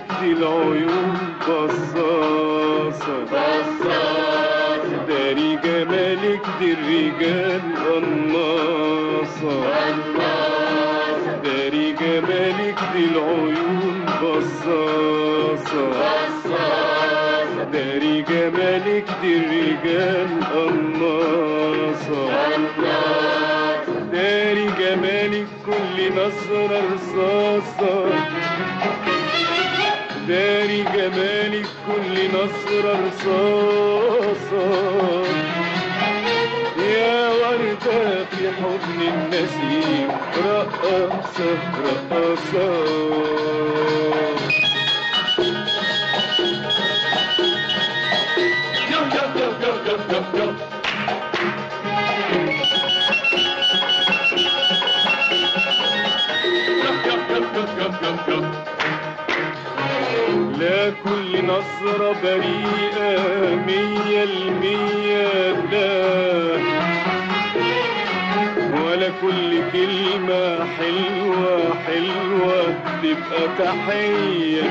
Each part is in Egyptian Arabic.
دي العيون بصاصة بصاصة داري جمالك دي الرجال قناصة قناصة داري جمالك دي العيون بصاصة بصاصة داري جمالك دي الرجال قناصة قناصة داري جمالك كل نظرة رصاصة داري جمالك كل نظرة رصاصة يا وردة في حضن النسيم رقصة رقصة Yo, yo, yo, yo, yo, yo, yo. Yo, yo, yo, yo, yo, yo, yo. لا كل نظرة بريئة مية المية لا ولا كل كلمة حلوة حلوة تبقى تحية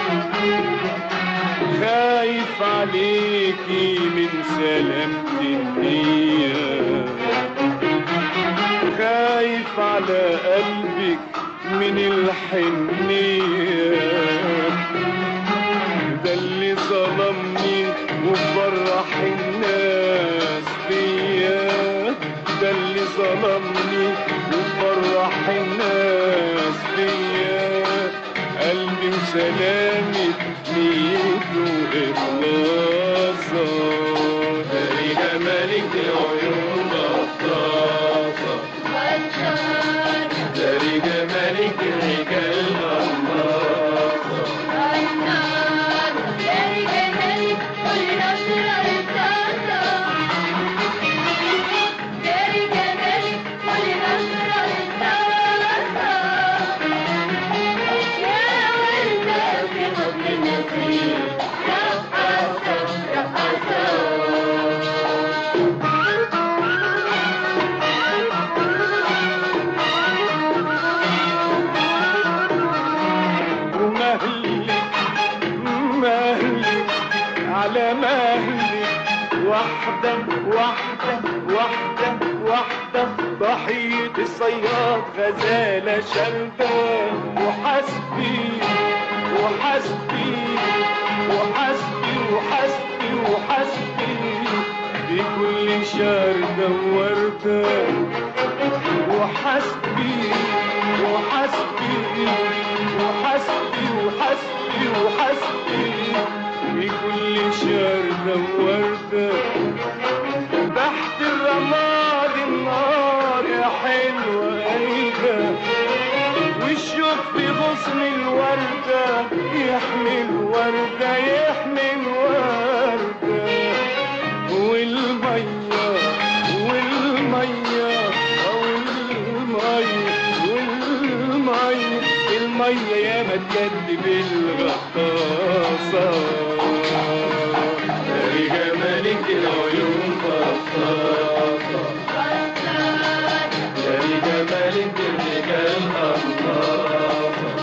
خايف عليكي من سلامة النية خايف على قلبك من الحنية ده اللي ظلمني وفرح الناس بيا ده اللي ظلمني وفرح الناس بيا قلبي وسلامة نيته إخلاصه داري جمالك دي عيون بطاطا داري جمالك دي رجال غماصة ومهلك مهلك على مهلك واحدة واحدة واحدة واحدة ضحية الصياد غزالة شردة وحسبي وحسبي وحسبي وحسبي وحسبي بكل شردة ووردة وحسبي وحسبي وحسبي وحسبي وحسبي بكل شردة ووردة تحت الرماد النار يا حلوة قلبة والشوق في غصن الوردة يحمي الوردة يحمي الوردة والمية والمية والمية والمية المية يا ما تكذب الغطاسة داري جمالك العيون بطاطا داري جمالك الرجال قطاطا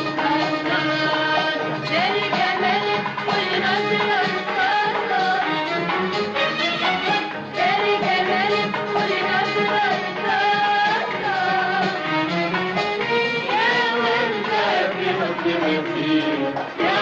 يا